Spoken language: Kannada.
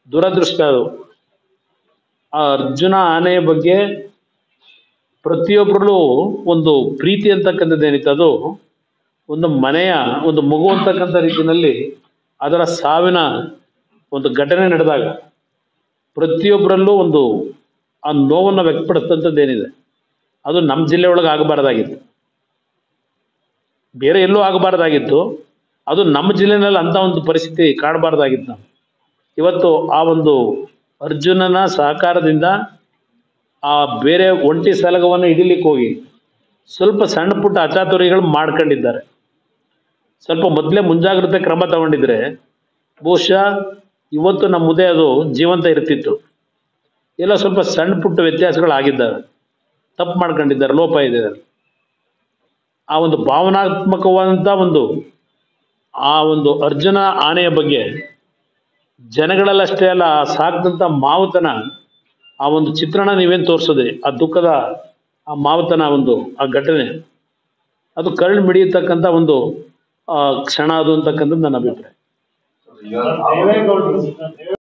ದುರದೃಷ್ಟ ಅದು ಆ ಅರ್ಜುನ ಆನೆಯ ಬಗ್ಗೆ ಪ್ರತಿಯೊಬ್ಬರಲ್ಲೂ ಒಂದು ಪ್ರೀತಿ ಅಂತಕ್ಕಂಥದ್ದು ಏನಿತ್ತು ಅದು ಒಂದು ಮನೆಯ ಒಂದು ಮಗು ಅಂತಕ್ಕಂಥ ರೀತಿಯಲ್ಲಿ ಅದರ ಸಾವಿನ ಒಂದು ಘಟನೆ ನಡೆದಾಗ ಪ್ರತಿಯೊಬ್ಬರಲ್ಲೂ ಒಂದು ಆ ನೋವನ್ನು ವ್ಯಕ್ತಪಡಿಸ್ತಂಥದ್ದು ಏನಿದೆ ಅದು ನಮ್ಮ ಜಿಲ್ಲೆ ಒಳಗೆ ಆಗಬಾರ್ದಾಗಿತ್ತು ಬೇರೆ ಎಲ್ಲೂ ಆಗಬಾರ್ದಾಗಿತ್ತು ಅದು ನಮ್ಮ ಜಿಲ್ಲೆನಲ್ಲಿ ಅಂಥ ಒಂದು ಪರಿಸ್ಥಿತಿ ಕಾಡಬಾರ್ದಾಗಿತ್ತು ನಾವು ಇವತ್ತು ಆ ಒಂದು ಅರ್ಜುನನ ಸಹಕಾರದಿಂದ ಆ ಬೇರೆ ಒಂಟಿ ಸಲಗವನ್ನು ಹಿಡಿಲಿಕ್ಕೆ ಹೋಗಿ ಸ್ವಲ್ಪ ಸಣ್ಣ ಪುಟ್ಟ ಅಚಾತುರ್ಯಗಳು ಮಾಡ್ಕೊಂಡಿದ್ದಾರೆ ಸ್ವಲ್ಪ ಮೊದಲೇ ಮುಂಜಾಗ್ರತೆ ಕ್ರಮ ತಗೊಂಡಿದ್ರೆ ಬಹುಶಃ ಇವತ್ತು ನಮ್ಮ ಮುಂದೆ ಅದು ಜೀವಂತ ಇರ್ತಿತ್ತು ಎಲ್ಲ ಸ್ವಲ್ಪ ಸಣ್ಣ ಪುಟ್ಟ ವ್ಯತ್ಯಾಸಗಳು ಆಗಿದ್ದಾವೆ ತಪ್ಪು ಮಾಡ್ಕೊಂಡಿದ್ದಾರೆ ಲೋಪ ಇದೆ ಆ ಒಂದು ಭಾವನಾತ್ಮಕವಾದಂಥ ಒಂದು ಆ ಒಂದು ಅರ್ಜುನ ಆನೆಯ ಬಗ್ಗೆ ಜನಗಳಲ್ಲಷ್ಟೇ ಅಲ್ಲ ಆ ಸಾಕಿದಂಥ ಮಾವುತನ ಆ ಒಂದು ಚಿತ್ರಣ ನೀವೇನು ತೋರಿಸೋದೆ ಆ ದುಃಖದ ಆ ಮಾವುತನ ಒಂದು ಆ ಘಟನೆ ಅದು ಕರಳು ಮಿಡಿಯತಕ್ಕಂಥ ಒಂದು ಆ ಕ್ಷಣ ಅದು ಅಂತಕ್ಕಂಥದ್ದು ನನ್ನ ಅಭಿಪ್ರಾಯ ದೇವೇಗೌಡರು